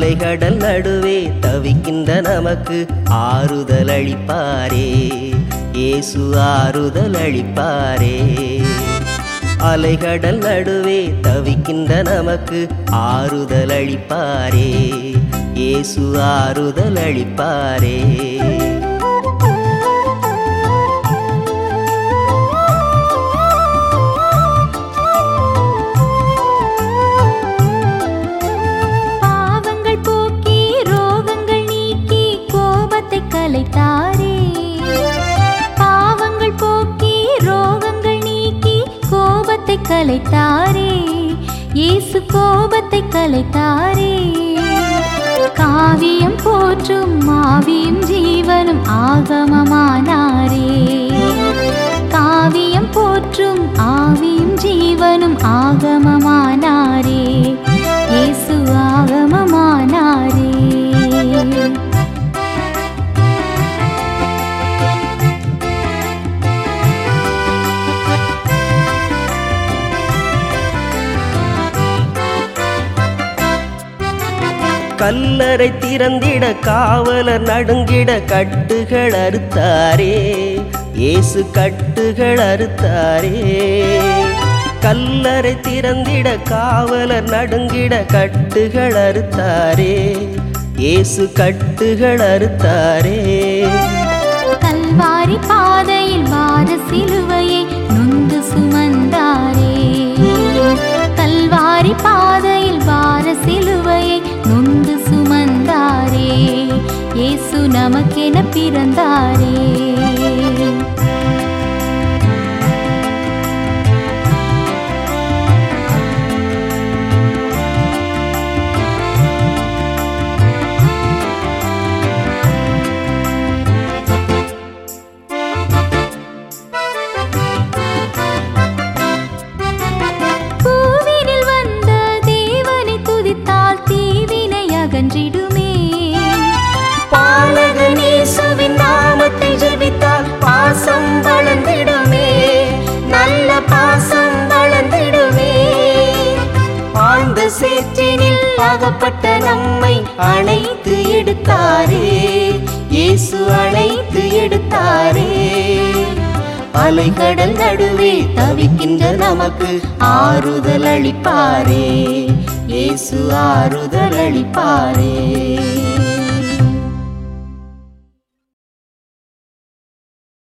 அலைகடல் நடுவே தவிக்கின்ற நமக்கு ஆறுதல் அளிப்பாரே இயேசு ஆறுதல் அளிப்பாரே அலைகடல் நடுவே தவிக்கின்ற நமக்கு ஆறுதல் அளிப்பாரே இயேசு ஆறுதல் அளிப்பாரே பாவங்கள் போக்கி ரோகங்கள் நீக்கி கோபத்தை கலைத்தாரே பாவங்கள் போக்கி ரோகங்கள் நீக்கி கோபத்தை கலைத்தாரே இயேசு கோபத்தை கலைத்தாரே காவியம் போற்றும் ஆவியும் ஜீவனும் ஆகமமானாரே காவியம் போற்றும் ஆவியும் ஜீவனும் ஆகமமானாரே இயேசு ஆகமமானாரே கல்லறை திறந்திட காவலர் நடுங்கிட கட்டுகள் அறுத்தாரே இயேசு கட்டுகள் அறுத்தாரே கல்லறை திறந்திட காவலர் நடுங்கிட கட்டுகள் அறுத்தாரே இயேசு கட்டுகள் அறுத்தாரே கல்வாரி பாதையில் வார சிலுவையை நொந்து சுமந்தாரே கல்வாரி பாதையில் வார சிலுவையை நொந்து சுமந்தாரே இயேசு நமக்கென பிறந்தாரே பூவினில் வந்த தேவனை துதித்தால் தீவினை அகன்றிடுமே பாலகனேசுவின் நாமத்தை ஜெபித்தால் பாசம் வளர்ந்திடுமே நல்ல பாசம் வளர்ந்திடுமே ஆழ்ந்த சேற்றினில் அகப்பட்ட நம்மை அணைத்து எடுத்தாரே இயேசு அணைத்து எடுத்தாரே அலைகடல் நடுவே தவிக்கின்ற நமக்கு ஆறுதல் அளிப்பாரே இயேசு ஆறுதல் அளிப்பாரே